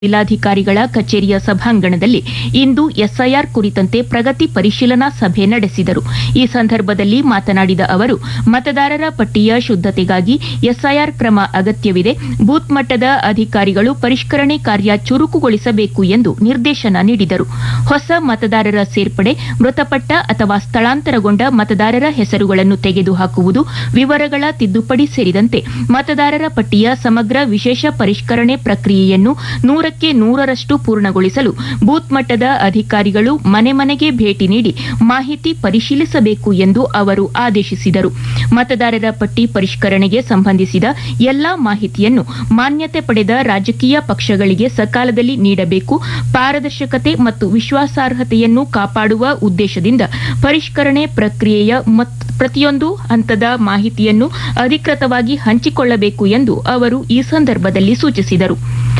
ಜಿಲ್ಲಾಧಿಕಾರಿಗಳ ಕಚೇರಿಯ ಸಭಾಂಗಣದಲ್ಲಿ ಇಂದು ಎಸ್ಐಆರ್ ಕುರಿತಂತೆ ಪ್ರಗತಿ ಪರಿಶೀಲನಾ ಸಭೆ ನಡೆಸಿದರು ಈ ಸಂದರ್ಭದಲ್ಲಿ ಮಾತನಾಡಿದ ಅವರು ಮತದಾರರ ಪಟ್ಟಿಯ ಶುದ್ದತೆಗಾಗಿ ಎಸ್ಐಆರ್ ಕ್ರಮ ಅಗತ್ಯವಿದೆ ಬೂತ್ ಮಟ್ಟದ ಅಧಿಕಾರಿಗಳು ಪರಿಷ್ಕರಣೆ ಕಾರ್ಯ ಚುರುಕುಗೊಳಿಸಬೇಕು ಎಂದು ನಿರ್ದೇಶನ ನೀಡಿದರು ಹೊಸ ಮತದಾರರ ಸೇರ್ಪಡೆ ಮೃತಪಟ್ಟ ಅಥವಾ ಸ್ಥಳಾಂತರಗೊಂಡ ಮತದಾರರ ಹೆಸರುಗಳನ್ನು ತೆಗೆದುಹಾಕುವುದು ವಿವರಗಳ ತಿದ್ದುಪಡಿ ಸೇರಿದಂತೆ ಮತದಾರರ ಪಟ್ಟಿಯ ಸಮಗ್ರ ವಿಶೇಷ ಪರಿಷ್ಕರಣೆ ಪ್ರಕ್ರಿಯೆಯನ್ನು ನೂರಕ್ಕೆ ನೂರರಷ್ಟು ಪೂರ್ಣಗೊಳಿಸಲು ಬೂತ್ ಮಟ್ಟದ ಅಧಿಕಾರಿಗಳು ಮನೆ ಮನೆಗೆ ಭೇಟಿ ನೀಡಿ ಮಾಹಿತಿ ಪರಿಶೀಲಿಸಬೇಕು ಎಂದು ಅವರು ಆದೇಶಿಸಿದರು ಮತದಾರರ ಪಟ್ಟಿ ಪರಿಷ್ಕರಣೆಗೆ ಸಂಬಂಧಿಸಿದ ಎಲ್ಲಾ ಮಾಹಿತಿಯನ್ನು ಮಾನ್ಯತೆ ಪಡೆದ ರಾಜಕೀಯ ಪಕ್ಷಗಳಿಗೆ ಸಕಾಲದಲ್ಲಿ ನೀಡಬೇಕು ಪಾರದರ್ಶಕತೆ ಮತ್ತು ವಿಶ್ವಾಸಾರ್ಹತೆಯನ್ನು ಕಾಪಾಡುವ ಉದ್ದೇಶದಿಂದ ಪರಿಷ್ಕರಣೆ ಪ್ರಕ್ರಿಯೆಯ ಮತ್- ಪ್ರತಿಯೊಂದು ಹಂತದ ಮಾಹಿತಿಯನ್ನು ಅಧಿಕೃತವಾಗಿ ಹಂಚಿಕೊಳ್ಳಬೇಕು ಎಂದು ಅವರು ಈ ಸಂದರ್ಭದಲ್ಲಿ ಸೂಚಿಸಿದರು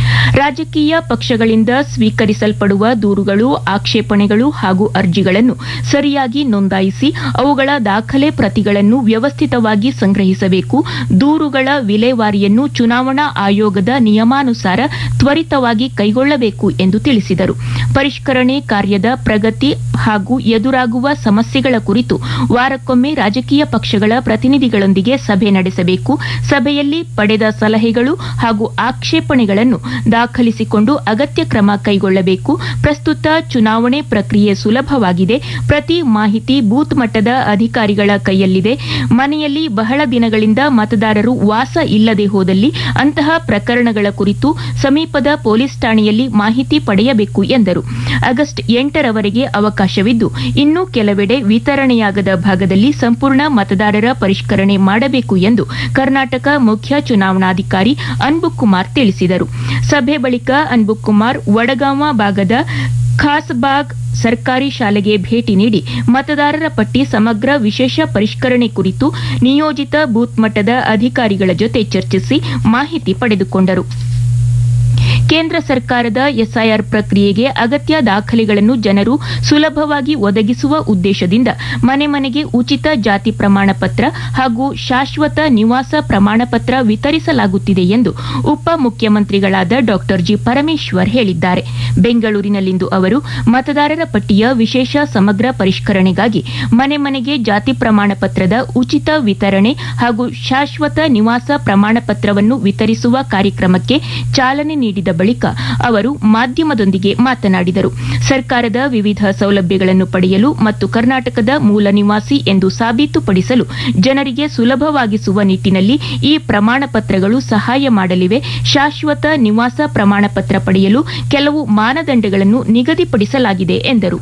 ರಾಜಕೀಯ ಪಕ್ಷಗಳಿಂದ ಸ್ವೀಕರಿಸಲ್ಪಡುವ ದೂರುಗಳು ಆಕ್ಷೇಪಣೆಗಳು ಹಾಗೂ ಅರ್ಜಿಗಳನ್ನು ಸರಿಯಾಗಿ ನೋಂದಾಯಿಸಿ ಅವುಗಳ ದಾಖಲೆ ಪ್ರತಿಗಳನ್ನು ವ್ಯವಸ್ಥಿತವಾಗಿ ಸಂಗ್ರಹಿಸಬೇಕು ದೂರುಗಳ ವಿಲೇವಾರಿಯನ್ನು ಚುನಾವಣಾ ಆಯೋಗದ ನಿಯಮಾನುಸಾರ ತ್ವರಿತವಾಗಿ ಕೈಗೊಳ್ಳಬೇಕು ಎಂದು ತಿಳಿಸಿದರು ಪರಿಷ್ಕರಣೆ ಕಾರ್ಯದ ಪ್ರಗತಿ ಹಾಗೂ ಎದುರಾಗುವ ಸಮಸ್ಯೆಗಳ ಕುರಿತು ವಾರಕ್ಕೊಮ್ಮೆ ರಾಜಕೀಯ ಪಕ್ಷಗಳ ಪ್ರತಿನಿಧಿಗಳೊಂದಿಗೆ ಸಭೆ ನಡೆಸಬೇಕು ಸಭೆಯಲ್ಲಿ ಪಡೆದ ಸಲಹೆಗಳು ಹಾಗೂ ಆಕ್ಷೇಪಣೆಗಳನ್ನು ದಾಖಲಿಸಿಕೊಂಡು ಅಗತ್ಯ ಕ್ರಮ ಕೈಗೊಳ್ಳಬೇಕು ಪ್ರಸ್ತುತ ಚುನಾವಣೆ ಪ್ರಕ್ರಿಯೆ ಸುಲಭವಾಗಿದೆ ಪ್ರತಿ ಮಾಹಿತಿ ಬೂತ್ ಮಟ್ಟದ ಅಧಿಕಾರಿಗಳ ಕೈಯಲ್ಲಿದೆ ಮನೆಯಲ್ಲಿ ಬಹಳ ದಿನಗಳಿಂದ ಮತದಾರರು ವಾಸ ಇಲ್ಲದೆ ಹೋದಲ್ಲಿ ಅಂತಹ ಪ್ರಕರಣಗಳ ಕುರಿತು ಸಮೀಪದ ಪೊಲೀಸ್ ಠಾಣೆಯಲ್ಲಿ ಮಾಹಿತಿ ಪಡೆಯಬೇಕು ಎಂದರು ಆಗಸ್ಟ್ ಎಂಟರವರೆಗೆ ಅವಕಾಶವಿದ್ದು ಇನ್ನೂ ಕೆಲವೆಡೆ ವಿತರಣೆಯಾಗದ ಭಾಗದಲ್ಲಿ ಸಂಪೂರ್ಣ ಮತದಾರರ ಪರಿಷ್ಕರಣೆ ಮಾಡಬೇಕು ಎಂದು ಕರ್ನಾಟಕ ಮುಖ್ಯ ಚುನಾವಣಾಧಿಕಾರಿ ಅನ್ಬುಕುಮಾರ್ ತಿಳಿಸಿದರು ಸಭೆ ಬಳಿಕ ಅನ್ಬುಕುಮಾರ್ ವಡಗಾಂವ ಭಾಗದ ಖಾಸ್ಬಾಗ್ ಸರ್ಕಾರಿ ಶಾಲೆಗೆ ಭೇಟಿ ನೀಡಿ ಮತದಾರರ ಪಟ್ಟಿ ಸಮಗ್ರ ವಿಶೇಷ ಪರಿಷ್ಕರಣೆ ಕುರಿತು ನಿಯೋಜಿತ ಬೂತ್ ಮಟ್ಟದ ಅಧಿಕಾರಿಗಳ ಜೊತೆ ಚರ್ಚಿಸಿ ಮಾಹಿತಿ ಪಡೆದುಕೊಂಡರು ಕೇಂದ್ರ ಸರ್ಕಾರದ ಎಸ್ಐಆರ್ ಪ್ರಕ್ರಿಯೆಗೆ ಅಗತ್ಯ ದಾಖಲೆಗಳನ್ನು ಜನರು ಸುಲಭವಾಗಿ ಒದಗಿಸುವ ಉದ್ದೇಶದಿಂದ ಮನೆ ಮನೆಗೆ ಉಚಿತ ಜಾತಿ ಪ್ರಮಾಣ ಪತ್ರ ಹಾಗೂ ಶಾಶ್ವತ ನಿವಾಸ ಪ್ರಮಾಣ ಪತ್ರ ವಿತರಿಸಲಾಗುತ್ತಿದೆ ಎಂದು ಉಪಮುಖ್ಯಮಂತ್ರಿಗಳಾದ ಡಾ ಜಿ ಪರಮೇಶ್ವರ್ ಹೇಳಿದ್ದಾರೆ ಬೆಂಗಳೂರಿನಲ್ಲಿಂದು ಅವರು ಮತದಾರರ ಪಟ್ಟಿಯ ವಿಶೇಷ ಸಮಗ್ರ ಪರಿಷ್ಕರಣೆಗಾಗಿ ಮನೆ ಮನೆಗೆ ಜಾತಿ ಪ್ರಮಾಣ ಪತ್ರದ ಉಚಿತ ವಿತರಣೆ ಹಾಗೂ ಶಾಶ್ವತ ನಿವಾಸ ಪ್ರಮಾಣ ಪತ್ರವನ್ನು ವಿತರಿಸುವ ಕಾರ್ಯಕ್ರಮಕ್ಕೆ ಚಾಲನೆ ನೀಡಿದ ಬಳಿಕ ಅವರು ಮಾಧ್ಯಮದೊಂದಿಗೆ ಮಾತನಾಡಿದರು ಸರ್ಕಾರದ ವಿವಿಧ ಸೌಲಭ್ಯಗಳನ್ನು ಪಡೆಯಲು ಮತ್ತು ಕರ್ನಾಟಕದ ಮೂಲ ನಿವಾಸಿ ಎಂದು ಸಾಬೀತುಪಡಿಸಲು ಜನರಿಗೆ ಸುಲಭವಾಗಿಸುವ ನಿಟ್ಟಿನಲ್ಲಿ ಈ ಪ್ರಮಾಣ ಪತ್ರಗಳು ಸಹಾಯ ಮಾಡಲಿವೆ ಶಾಶ್ವತ ನಿವಾಸ ಪ್ರಮಾಣ ಪತ್ರ ಪಡೆಯಲು ಕೆಲವು ಮಾನದಂಡಗಳನ್ನು ನಿಗದಿಪಡಿಸಲಾಗಿದೆ ಎಂದರು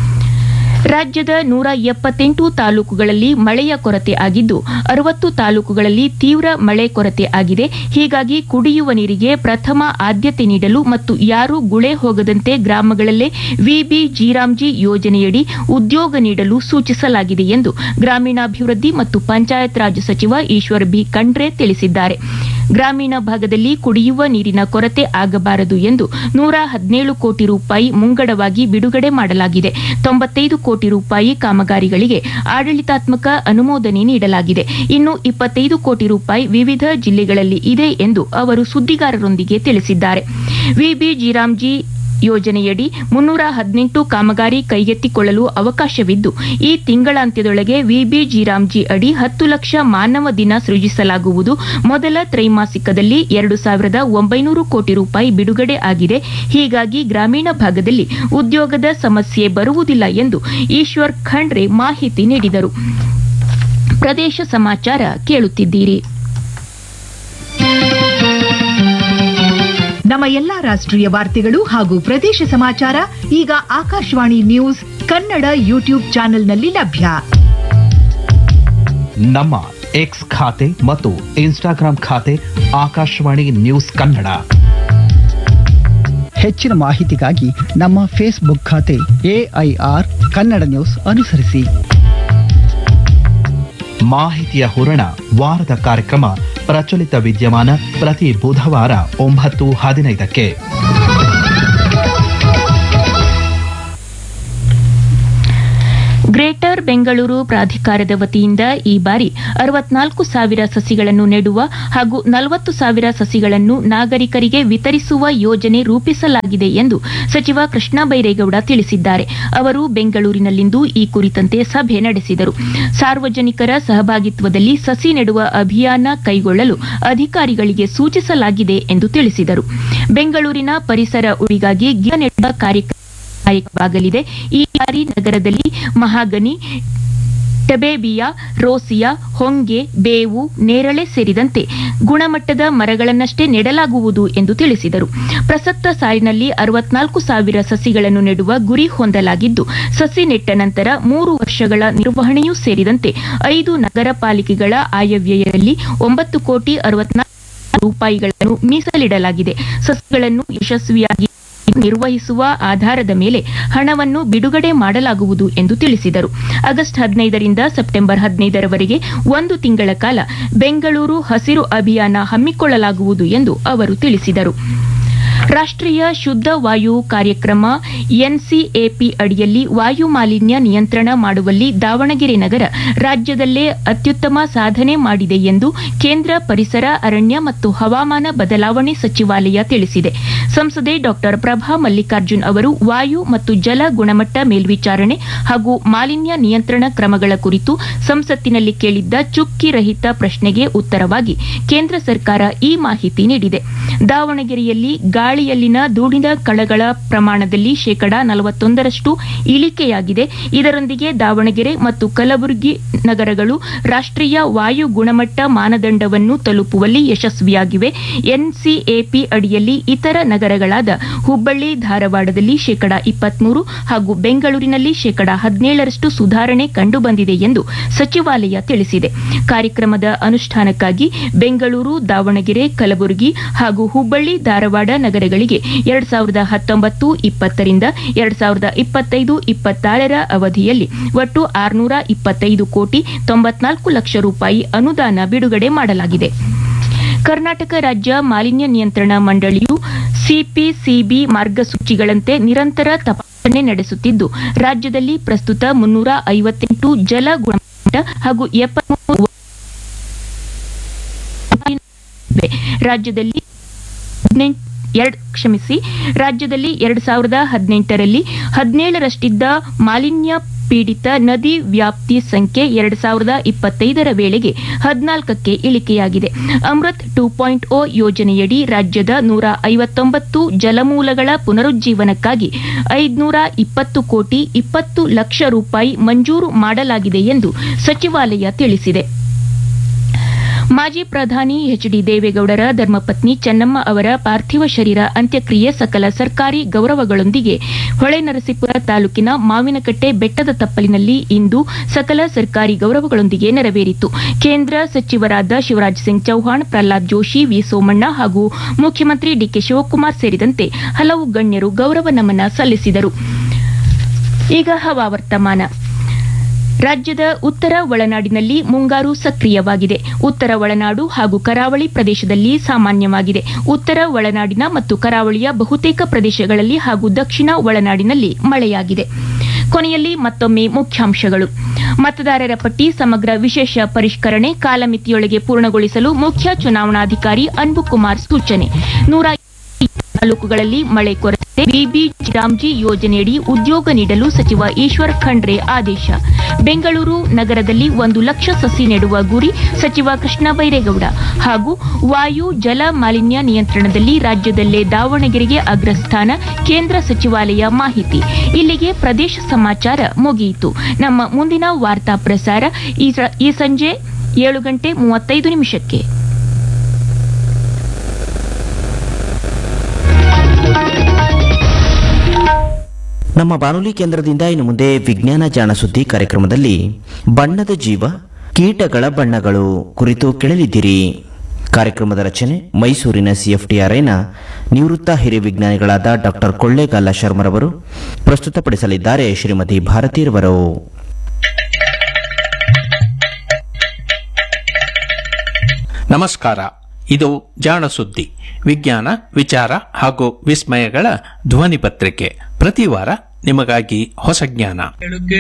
ರಾಜ್ಯದ ನೂರ ಎಪ್ಪತ್ತೆಂಟು ತಾಲೂಕುಗಳಲ್ಲಿ ಮಳೆಯ ಕೊರತೆ ಆಗಿದ್ದು ಅರವತ್ತು ತಾಲೂಕುಗಳಲ್ಲಿ ತೀವ್ರ ಮಳೆ ಕೊರತೆ ಆಗಿದೆ ಹೀಗಾಗಿ ಕುಡಿಯುವ ನೀರಿಗೆ ಪ್ರಥಮ ಆದ್ಯತೆ ನೀಡಲು ಮತ್ತು ಯಾರೂ ಗುಳೆ ಹೋಗದಂತೆ ಗ್ರಾಮಗಳಲ್ಲೇ ವಿಬಿ ಜೀರಾಮ್ಜಿ ಯೋಜನೆಯಡಿ ಉದ್ಯೋಗ ನೀಡಲು ಸೂಚಿಸಲಾಗಿದೆ ಎಂದು ಗ್ರಾಮೀಣಾಭಿವೃದ್ಧಿ ಮತ್ತು ಪಂಚಾಯತ್ ರಾಜ್ ಸಚಿವ ಈಶ್ವರ್ ಬಿ ಖಂಡ್ರೆ ತಿಳಿಸಿದ್ದಾರೆ ಗ್ರಾಮೀಣ ಭಾಗದಲ್ಲಿ ಕುಡಿಯುವ ನೀರಿನ ಕೊರತೆ ಆಗಬಾರದು ಎಂದು ನೂರ ಹದಿನೇಳು ಕೋಟಿ ರೂಪಾಯಿ ಮುಂಗಡವಾಗಿ ಬಿಡುಗಡೆ ಮಾಡಲಾಗಿದೆ ತೊಂಬತ್ತೈದು ಕೋಟಿ ರೂಪಾಯಿ ಕಾಮಗಾರಿಗಳಿಗೆ ಆಡಳಿತಾತ್ಮಕ ಅನುಮೋದನೆ ನೀಡಲಾಗಿದೆ ಇನ್ನು ಇಪ್ಪತ್ತೈದು ಕೋಟಿ ರೂಪಾಯಿ ವಿವಿಧ ಜಿಲ್ಲೆಗಳಲ್ಲಿ ಇದೆ ಎಂದು ಅವರು ಸುದ್ದಿಗಾರರೊಂದಿಗೆ ತಿಳಿಸಿದ್ದಾರೆ ವಿಬಿ ಜೀರಾಮ್ಜಿ ಯೋಜನೆಯಡಿ ಮುನ್ನೂರ ಹದಿನೆಂಟು ಕಾಮಗಾರಿ ಕೈಗೆತ್ತಿಕೊಳ್ಳಲು ಅವಕಾಶವಿದ್ದು ಈ ತಿಂಗಳಾಂತ್ಯದೊಳಗೆ ವಿಬಿ ಜೀರಾಮ್ಜಿ ಅಡಿ ಹತ್ತು ಲಕ್ಷ ಮಾನವ ದಿನ ಸೃಜಿಸಲಾಗುವುದು ಮೊದಲ ತ್ರೈಮಾಸಿಕದಲ್ಲಿ ಎರಡು ಸಾವಿರದ ಒಂಬೈನೂರು ಕೋಟಿ ರೂಪಾಯಿ ಬಿಡುಗಡೆ ಆಗಿದೆ ಹೀಗಾಗಿ ಗ್ರಾಮೀಣ ಭಾಗದಲ್ಲಿ ಉದ್ಯೋಗದ ಸಮಸ್ಯೆ ಬರುವುದಿಲ್ಲ ಎಂದು ಈಶ್ವರ್ ಖಂಡ್ರೆ ಮಾಹಿತಿ ನೀಡಿದರು ಪ್ರದೇಶ ಸಮಾಚಾರ ಕೇಳುತ್ತಿದ್ದೀರಿ ನಮ್ಮ ಎಲ್ಲಾ ರಾಷ್ಟ್ರೀಯ ವಾರ್ತೆಗಳು ಹಾಗೂ ಪ್ರದೇಶ ಸಮಾಚಾರ ಈಗ ಆಕಾಶವಾಣಿ ನ್ಯೂಸ್ ಕನ್ನಡ ಯೂಟ್ಯೂಬ್ ಚಾನೆಲ್ನಲ್ಲಿ ಲಭ್ಯ ನಮ್ಮ ಎಕ್ಸ್ ಖಾತೆ ಮತ್ತು ಇನ್ಸ್ಟಾಗ್ರಾಂ ಖಾತೆ ಆಕಾಶವಾಣಿ ನ್ಯೂಸ್ ಕನ್ನಡ ಹೆಚ್ಚಿನ ಮಾಹಿತಿಗಾಗಿ ನಮ್ಮ ಫೇಸ್ಬುಕ್ ಖಾತೆ ಎಐಆರ್ ಕನ್ನಡ ನ್ಯೂಸ್ ಅನುಸರಿಸಿ ಮಾಹಿತಿಯ ಹೂರಣ ವಾರದ ಕಾರ್ಯಕ್ರಮ ಪ್ರಚಲಿತ ವಿದ್ಯಮಾನ ಪ್ರತಿ ಬುಧವಾರ ಒಂಬತ್ತು ಹದಿನೈದಕ್ಕೆ ಗ್ರೇಟರ್ ಬೆಂಗಳೂರು ಪ್ರಾಧಿಕಾರದ ವತಿಯಿಂದ ಈ ಬಾರಿ ಅರವತ್ನಾಲ್ಕು ಸಾವಿರ ಸಸಿಗಳನ್ನು ನೆಡುವ ಹಾಗೂ ನಲವತ್ತು ಸಾವಿರ ಸಸಿಗಳನ್ನು ನಾಗರಿಕರಿಗೆ ವಿತರಿಸುವ ಯೋಜನೆ ರೂಪಿಸಲಾಗಿದೆ ಎಂದು ಸಚಿವ ಕೃಷ್ಣ ಬೈರೇಗೌಡ ತಿಳಿಸಿದ್ದಾರೆ ಅವರು ಬೆಂಗಳೂರಿನಲ್ಲಿಂದು ಈ ಕುರಿತಂತೆ ಸಭೆ ನಡೆಸಿದರು ಸಾರ್ವಜನಿಕರ ಸಹಭಾಗಿತ್ವದಲ್ಲಿ ಸಸಿ ನೆಡುವ ಅಭಿಯಾನ ಕೈಗೊಳ್ಳಲು ಅಧಿಕಾರಿಗಳಿಗೆ ಸೂಚಿಸಲಾಗಿದೆ ಎಂದು ತಿಳಿಸಿದರು ಬೆಂಗಳೂರಿನ ಪರಿಸರ ಉಳಿಗಾಗಿ ಗಿಡ ನೆಡುವ ಕಾರ್ಯಕ್ರಮ ಸಹಾಯಕವಾಗಲಿದೆ ಈ ಬಾರಿ ನಗರದಲ್ಲಿ ಮಹಾಗನಿ ಟಬೇಬಿಯಾ ರೋಸಿಯಾ ಹೊಂಗೆ ಬೇವು ನೇರಳೆ ಸೇರಿದಂತೆ ಗುಣಮಟ್ಟದ ಮರಗಳನ್ನಷ್ಟೇ ನೆಡಲಾಗುವುದು ಎಂದು ತಿಳಿಸಿದರು ಪ್ರಸಕ್ತ ಸಾಲಿನಲ್ಲಿ ಅರವತ್ನಾಲ್ಕು ಸಾವಿರ ಸಸಿಗಳನ್ನು ನೆಡುವ ಗುರಿ ಹೊಂದಲಾಗಿದ್ದು ಸಸಿ ನೆಟ್ಟ ನಂತರ ಮೂರು ವರ್ಷಗಳ ನಿರ್ವಹಣೆಯೂ ಸೇರಿದಂತೆ ಐದು ನಗರ ಪಾಲಿಕೆಗಳ ಆಯವ್ಯಯದಲ್ಲಿ ಒಂಬತ್ತು ಕೋಟಿ ಅರವತ್ನಾಲ್ಕು ರೂಪಾಯಿಗಳನ್ನು ಮೀಸಲಿಡಲಾಗಿದೆ ಸಸಿಗಳನ್ನು ಯಶಸ್ವಿಯಾಗಿ ನಿರ್ವಹಿಸುವ ಆಧಾರದ ಮೇಲೆ ಹಣವನ್ನು ಬಿಡುಗಡೆ ಮಾಡಲಾಗುವುದು ಎಂದು ತಿಳಿಸಿದರು ಆಗಸ್ಟ್ ಹದಿನೈದರಿಂದ ಸೆಪ್ಟೆಂಬರ್ ಹದಿನೈದರವರೆಗೆ ಒಂದು ತಿಂಗಳ ಕಾಲ ಬೆಂಗಳೂರು ಹಸಿರು ಅಭಿಯಾನ ಹಮ್ಮಿಕೊಳ್ಳಲಾಗುವುದು ಎಂದು ಅವರು ತಿಳಿಸಿದರು ರಾಷ್ಟ್ರೀಯ ಶುದ್ಧ ವಾಯು ಕಾರ್ಯಕ್ರಮ ಎನ್ಸಿಎಪಿ ಅಡಿಯಲ್ಲಿ ವಾಯು ಮಾಲಿನ್ಯ ನಿಯಂತ್ರಣ ಮಾಡುವಲ್ಲಿ ದಾವಣಗೆರೆ ನಗರ ರಾಜ್ಯದಲ್ಲೇ ಅತ್ಯುತ್ತಮ ಸಾಧನೆ ಮಾಡಿದೆ ಎಂದು ಕೇಂದ್ರ ಪರಿಸರ ಅರಣ್ಯ ಮತ್ತು ಹವಾಮಾನ ಬದಲಾವಣೆ ಸಚಿವಾಲಯ ತಿಳಿಸಿದೆ ಸಂಸದೆ ಡಾ ಪ್ರಭಾ ಮಲ್ಲಿಕಾರ್ಜುನ್ ಅವರು ವಾಯು ಮತ್ತು ಜಲ ಗುಣಮಟ್ಟ ಮೇಲ್ವಿಚಾರಣೆ ಹಾಗೂ ಮಾಲಿನ್ಯ ನಿಯಂತ್ರಣ ಕ್ರಮಗಳ ಕುರಿತು ಸಂಸತ್ತಿನಲ್ಲಿ ಕೇಳಿದ್ದ ಚುಕ್ಕಿ ರಹಿತ ಪ್ರಶ್ನೆಗೆ ಉತ್ತರವಾಗಿ ಕೇಂದ್ರ ಸರ್ಕಾರ ಈ ಮಾಹಿತಿ ನೀಡಿದೆ ದಾವಣಗೆರೆಯಲ್ಲಿ ಗಾಳಿಯಲ್ಲಿನ ಧೂಳಿನ ಕಣಗಳ ಪ್ರಮಾಣದಲ್ಲಿ ಶೇಕಡಾ ನಲವತ್ತೊಂದರಷ್ಟು ಇಳಿಕೆಯಾಗಿದೆ ಇದರೊಂದಿಗೆ ದಾವಣಗೆರೆ ಮತ್ತು ಕಲಬುರಗಿ ನಗರಗಳು ರಾಷ್ಟ್ರೀಯ ವಾಯು ಗುಣಮಟ್ಟ ಮಾನದಂಡವನ್ನು ತಲುಪುವಲ್ಲಿ ಯಶಸ್ವಿಯಾಗಿವೆ ಎನ್ಸಿಎಪಿ ಅಡಿಯಲ್ಲಿ ಇತರ ನಗರಗಳಾದ ಹುಬ್ಬಳ್ಳಿ ಧಾರವಾಡದಲ್ಲಿ ಶೇಕಡಾ ಇಪ್ಪತ್ಮೂರು ಹಾಗೂ ಬೆಂಗಳೂರಿನಲ್ಲಿ ಶೇಕಡಾ ಹದಿನೇಳರಷ್ಟು ಸುಧಾರಣೆ ಕಂಡುಬಂದಿದೆ ಎಂದು ಸಚಿವಾಲಯ ತಿಳಿಸಿದೆ ಕಾರ್ಯಕ್ರಮದ ಅನುಷ್ಠಾನಕ್ಕಾಗಿ ಬೆಂಗಳೂರು ದಾವಣಗೆರೆ ಕಲಬುರಗಿ ಹಾಗೂ ಹುಬ್ಬಳ್ಳಿ ಧಾರವಾಡ ನಗರಗಳಿಗೆ ಎರಡ್ ಸಾವಿರದ ಹತ್ತೊಂಬತ್ತು ಇಪ್ಪತ್ತರಿಂದ ಎರಡ್ ಸಾವಿರದ ಇಪ್ಪತ್ತೈದು ಇಪ್ಪತ್ತಾರರ ಅವಧಿಯಲ್ಲಿ ಒಟ್ಟು ಆರುನೂರ ಇಪ್ಪತ್ತೈದು ಕೋಟಿ ತೊಂಬತ್ನಾಲ್ಕು ಲಕ್ಷ ರೂಪಾಯಿ ಅನುದಾನ ಬಿಡುಗಡೆ ಮಾಡಲಾಗಿದೆ ಕರ್ನಾಟಕ ರಾಜ್ಯ ಮಾಲಿನ್ಯ ನಿಯಂತ್ರಣ ಮಂಡಳಿಯು ಸಿಪಿಸಿಬಿ ಮಾರ್ಗಸೂಚಿಗಳಂತೆ ನಿರಂತರ ತಪಾಸಣೆ ನಡೆಸುತ್ತಿದ್ದು ರಾಜ್ಯದಲ್ಲಿ ಪ್ರಸ್ತುತ ಮುನ್ನೂರ ಐವತ್ತೆಂಟು ಜಲ ಗುಣಮಟ್ಟ ಹಾಗೂ ಎಪ್ಪತ್ಮೂರು ರಾಜ್ಯದಲ್ಲಿ ಹದಿನೆಂಟು ಎರಡ್ ಕ್ಷಮಿಸಿ ರಾಜ್ಯದಲ್ಲಿ ಎರಡ್ ಸಾವಿರದ ಹದಿನೆಂಟರಲ್ಲಿ ಹದಿನೇಳರಷ್ಟಿದ್ದ ಮಾಲಿನ್ಯ ಪೀಡಿತ ನದಿ ವ್ಯಾಪ್ತಿ ಸಂಖ್ಯೆ ಎರಡ್ ಸಾವಿರದ ಇಪ್ಪತ್ತೈದರ ವೇಳೆಗೆ ಹದಿನಾಲ್ಕಕ್ಕೆ ಇಳಿಕೆಯಾಗಿದೆ ಅಮೃತ್ ಟೂ ಪಾಯಿಂಟ್ ಓ ಯೋಜನೆಯಡಿ ರಾಜ್ಯದ ನೂರ ಐವತ್ತೊಂಬತ್ತು ಜಲಮೂಲಗಳ ಪುನರುಜ್ಜೀವನಕ್ಕಾಗಿ ಐದುನೂರ ಇಪ್ಪತ್ತು ಕೋಟಿ ಇಪ್ಪತ್ತು ಲಕ್ಷ ರೂಪಾಯಿ ಮಂಜೂರು ಮಾಡಲಾಗಿದೆ ಎಂದು ಸಚಿವಾಲಯ ತಿಳಿಸಿದೆ ಮಾಜಿ ಪ್ರಧಾನಿ ಎಚ್ ಡಿ ದೇವೇಗೌಡರ ಧರ್ಮಪತ್ನಿ ಚೆನ್ನಮ್ಮ ಅವರ ಪಾರ್ಥಿವ ಶರೀರ ಅಂತ್ಯಕ್ರಿಯೆ ಸಕಲ ಸರ್ಕಾರಿ ಗೌರವಗಳೊಂದಿಗೆ ಹೊಳೆನರಸೀಪುರ ತಾಲೂಕಿನ ಮಾವಿನಕಟ್ಟೆ ಬೆಟ್ಟದ ತಪ್ಪಲಿನಲ್ಲಿ ಇಂದು ಸಕಲ ಸರ್ಕಾರಿ ಗೌರವಗಳೊಂದಿಗೆ ನೆರವೇರಿತು ಕೇಂದ್ರ ಸಚಿವರಾದ ಶಿವರಾಜ್ ಸಿಂಗ್ ಚೌಹಾಣ್ ಪ್ರಹ್ಲಾದ್ ಜೋಶಿ ವಿ ಸೋಮಣ್ಣ ಹಾಗೂ ಮುಖ್ಯಮಂತ್ರಿ ಡಿಕೆ ಶಿವಕುಮಾರ್ ಸೇರಿದಂತೆ ಹಲವು ಗಣ್ಯರು ಗೌರವ ನಮನ ಸಲ್ಲಿಸಿದರು ಈಗ ಹವಾವರ್ತಮಾನ ರಾಜ್ಯದ ಉತ್ತರ ಒಳನಾಡಿನಲ್ಲಿ ಮುಂಗಾರು ಸಕ್ರಿಯವಾಗಿದೆ ಉತ್ತರ ಒಳನಾಡು ಹಾಗೂ ಕರಾವಳಿ ಪ್ರದೇಶದಲ್ಲಿ ಸಾಮಾನ್ಯವಾಗಿದೆ ಉತ್ತರ ಒಳನಾಡಿನ ಮತ್ತು ಕರಾವಳಿಯ ಬಹುತೇಕ ಪ್ರದೇಶಗಳಲ್ಲಿ ಹಾಗೂ ದಕ್ಷಿಣ ಒಳನಾಡಿನಲ್ಲಿ ಮಳೆಯಾಗಿದೆ ಕೊನೆಯಲ್ಲಿ ಮತ್ತೊಮ್ಮೆ ಮುಖ್ಯಾಂಶಗಳು ಮತದಾರರ ಪಟ್ಟಿ ಸಮಗ್ರ ವಿಶೇಷ ಪರಿಷ್ಕರಣೆ ಕಾಲಮಿತಿಯೊಳಗೆ ಪೂರ್ಣಗೊಳಿಸಲು ಮುಖ್ಯ ಚುನಾವಣಾಧಿಕಾರಿ ಅನ್ಬುಕುಮಾರ್ ಸೂಚನೆ ನೂರ ತಾಲೂಕುಗಳಲ್ಲಿ ಮಳೆ ಕೊರತೆ ಬಿಬಿ ರಾಮ್ಜಿ ಯೋಜನೆಯಡಿ ಉದ್ಯೋಗ ನೀಡಲು ಸಚಿವ ಈಶ್ವರ್ ಖಂಡ್ರೆ ಆದೇಶ ಬೆಂಗಳೂರು ನಗರದಲ್ಲಿ ಒಂದು ಲಕ್ಷ ಸಸಿ ನೆಡುವ ಗುರಿ ಸಚಿವ ಕೃಷ್ಣ ಬೈರೇಗೌಡ ಹಾಗೂ ವಾಯು ಜಲ ಮಾಲಿನ್ಯ ನಿಯಂತ್ರಣದಲ್ಲಿ ರಾಜ್ಯದಲ್ಲೇ ದಾವಣಗೆರೆಗೆ ಅಗ್ರಸ್ಥಾನ ಕೇಂದ್ರ ಸಚಿವಾಲಯ ಮಾಹಿತಿ ಇಲ್ಲಿಗೆ ಪ್ರದೇಶ ಸಮಾಚಾರ ಮುಗಿಯಿತು ನಮ್ಮ ಮುಂದಿನ ವಾರ್ತಾ ಪ್ರಸಾರ ಈ ಸ- ಈ ಸಂಜೆ ಏಳು ಗಂಟೆ ಮೂವತ್ತೈದು ನಿಮಿಷಕ್ಕೆ ನಮ್ಮ ಬಾನುಲಿ ಕೇಂದ್ರದಿಂದ ಇನ್ನು ಮುಂದೆ ವಿಜ್ಞಾನ ಜಾಣ ಸುದ್ದಿ ಕಾರ್ಯಕ್ರಮದಲ್ಲಿ ಬಣ್ಣದ ಜೀವ ಕೀಟಗಳ ಬಣ್ಣಗಳು ಕುರಿತು ಕೇಳಲಿದ್ದೀರಿ ಕಾರ್ಯಕ್ರಮದ ರಚನೆ ಮೈಸೂರಿನ ಸಿಎಫ್ಟಿಆರ್ಐನ ನಿವೃತ್ತ ಹಿರಿಯ ವಿಜ್ಞಾನಿಗಳಾದ ಡಾಕ್ಟರ್ ಕೊಳ್ಳೇಗಾಲ ಶರ್ಮರವರು ಪ್ರಸ್ತುತಪಡಿಸಲಿದ್ದಾರೆ ಶ್ರೀಮತಿ ಭಾರತೀರವರು ನಮಸ್ಕಾರ ಇದು ಜಾಣ ಸುದ್ದಿ ವಿಜ್ಞಾನ ವಿಚಾರ ಹಾಗೂ ವಿಸ್ಮಯಗಳ ಧ್ವನಿ ಪತ್ರಿಕೆ ಪ್ರತಿ ವಾರ ನಿಮಗಾಗಿ ಹೊಸ ಜ್ಞಾನ ಬೆಳಗ್ಗೆ